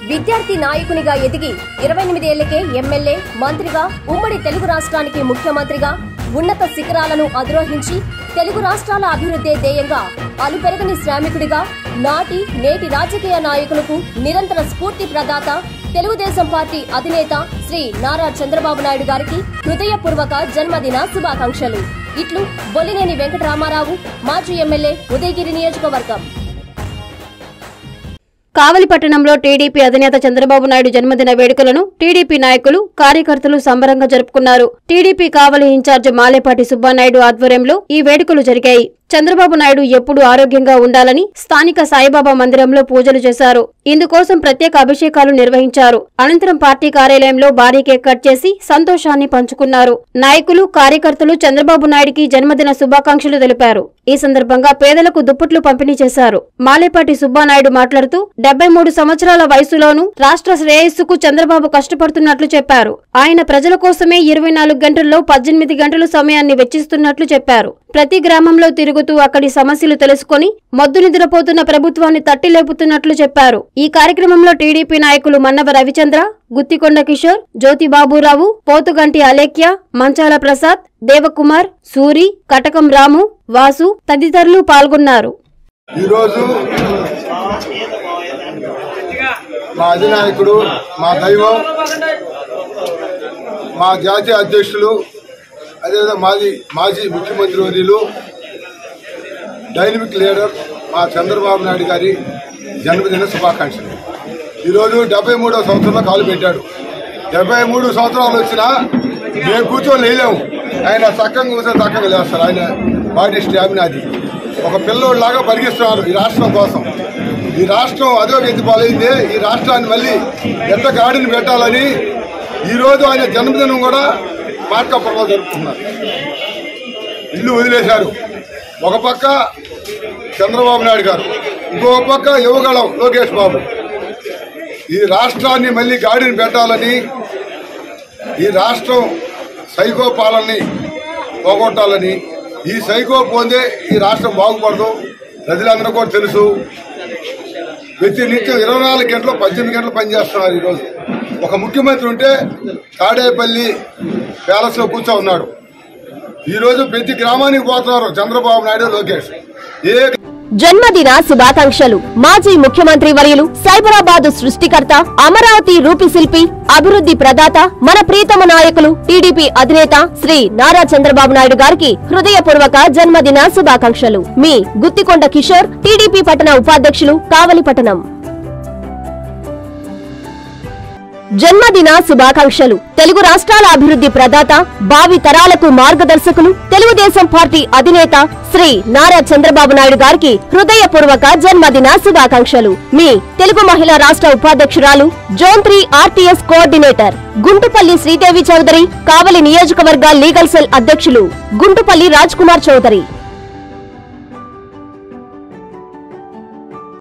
విద్యార్థి నాయకునిగా ఎదిగి ఇరవై ఎనిమిదేళ్లకే ఎమ్మెల్యే మంత్రిగా ఉమ్మడి తెలుగు రాష్ట్రానికి ముఖ్యమంత్రిగా ఉన్నత శిఖరాలను అధిరోహించి తెలుగు రాష్ట్రాల అభివృద్ధే ధ్యేయంగా అలుపెరగని శ్రామికుడిగా నాటి నేటి రాజకీయ నాయకులకు నిరంతర స్ఫూర్తి ప్రదాత తెలుగుదేశం పార్టీ అధినేత శ్రీ నారా చంద్రబాబు నాయుడు గారికి హృదయపూర్వక జన్మదిన శుభాకాంక్షలు ఇట్లు బొల్లినేని వెంకటరామారావు మాజీ ఎమ్మెల్యే ఉదయగిరి నియోజకవర్గం కావలి పట్టణంలో టీడీపీ అధినేత చంద్రబాబు నాయుడు జన్మదిన వేడుకలను టీడీపీ నాయకులు కార్యకర్తలు సంబరంగా జరుపుకున్నారు టీడీపీ కావలి ఇన్ఛార్జ్ మాలేపాటి సుబ్బానాయుడు ఆధ్వర్యంలో ఈ వేడుకలు జరిగాయి చంద్రబాబు నాయుడు ఎప్పుడూ ఆరోగ్యంగా ఉండాలని స్థానిక సాయిబాబా మందిరంలో పూజలు చేశారు ఇందుకోసం ప్రత్యేక అభిషేకాలు నిర్వహించారు అనంతరం పార్టీ కార్యాలయంలో భారీ కేక్ కట్ చేసి సంతోషాన్ని పంచుకున్నారు నాయకులు కార్యకర్తలు చంద్రబాబు నాయుడికి జన్మదిన శుభాకాంక్షలు తెలిపారు ఈ సందర్భంగా పేదలకు దుప్పట్లు పంపిణీ చేశారు మాలేపాటి సుబ్బానాయుడు మాట్లాడుతూ డెబ్బై మూడు సంవత్సరాల వయసులోనూ రాష్ట్ర శ్రేయస్సుకు చంద్రబాబు కష్టపడుతున్నట్లు చెప్పారు ఆయన ప్రజల కోసమే ఇరవై నాలుగు గంటల్లో పద్దెనిమిది గంటల సమయాన్ని వెచ్చిస్తున్నట్లు చెప్పారు ప్రతి గ్రామంలో తిరుగుతూ అక్కడి సమస్యలు తెలుసుకొని మొద్దు నిద్రపోతున్న ప్రభుత్వాన్ని తట్టి లేపుతున్నట్లు చెప్పారు ఈ కార్యక్రమంలో టీడీపీ నాయకులు మన్నవ రవిచంద్ర గుత్తికొండ కిషోర్ జ్యోతి బాబురావు పోతుగంటి అలేఖ్య మంచాల ప్రసాద్ దేవకుమార్ సూరి కటకం రాము వాసు తదితరులు పాల్గొన్నారు ఈరోజు మా అధినాయకుడు మా దైవం మా జాతీయ అధ్యక్షులు అదేవిధంగా మాజీ మాజీ ముఖ్యమంత్రి వర్యులు డైనమిక్ లీడర్ మా చంద్రబాబు నాయుడు గారి జన్మదిన శుభాకాంక్షలు ఈరోజు డెబ్బై మూడో సంవత్సరంలో కాలు పెట్టాడు డెబ్బై మూడు సంవత్సరాలు వచ్చినా మేము కూర్చొని లేలేము ఆయన చక్కగా కూర్చొని చక్కగా లేస్తారు ఆయన బాడీ స్టామినా అది ఒక పిల్లోడిలాగా పరిగిస్తున్నారు ఈ రాష్ట్రం కోసం ఈ రాష్ట్రం అదో గతి పాలైంది ఈ రాష్ట్రాన్ని మళ్ళీ ఎంత గాడిని పెట్టాలని ఈరోజు ఆయన జన్మదినం కూడా మార్కాపురంలో జరుపుకున్నారు ఇల్లు వదిలేశారు ఒక పక్క చంద్రబాబు నాయుడు గారు ఇంకో పక్క యువగళం లోకేష్ బాబు ఈ రాష్ట్రాన్ని మళ్ళీ గాడిని పెట్టాలని ఈ రాష్ట్రం సైకో పాలనని పోగొట్టాలని ఈ సైకో పోందే ఈ రాష్ట్రం బాగుపడదు ప్రజలందరూ కూడా తెలుసు ప్రతి నిత్యం ఇరవై నాలుగు గంటలు పద్దెనిమిది గంటలు పనిచేస్తున్నారు ఈరోజు ఒక ముఖ్యమంత్రి ఉంటే తాడేపల్లి ప్యాలెస్లో కూర్చో ఉన్నాడు ఈరోజు ప్రతి గ్రామానికి పోతున్నారు చంద్రబాబు నాయుడు లోకేష్ ఏ జన్మదిన శుభాకాంక్షలు మాజీ ముఖ్యమంత్రి వర్యులు సైబరాబాద్ సృష్టికర్త అమరావతి రూపిశిల్పి అభివృద్ధి ప్రదాత మన ప్రీతమ నాయకులు టీడీపీ అధినేత శ్రీ నారా చంద్రబాబు నాయుడు గారికి హృదయపూర్వక జన్మదిన శుభాకాంక్షలు మీ గుత్తికొండ కిషోర్ టీడీపీ పట్టణ ఉపాధ్యక్షులు కావలి పట్టణం జన్మదిన శుభాకాంక్షలు తెలుగు రాష్ట్రాల అభివృద్ధి ప్రదాత భావి తరాలకు మార్గదర్శకులు తెలుగుదేశం పార్టీ అధినేత శ్రీ నారా చంద్రబాబు నాయుడు గారికి హృదయపూర్వక జన్మదిన శుభాకాంక్షలు మీ తెలుగు మహిళా రాష్ట్ర ఉపాధ్యక్షురాలు zone three RTS coordinator Guntupalli Sridevi Chowdary Kavali నియోజకవర్గ లీగల్ సెల్ అధ్యక్షులు గుంటుపల్లి రాజ్ కుమార్ చౌదరి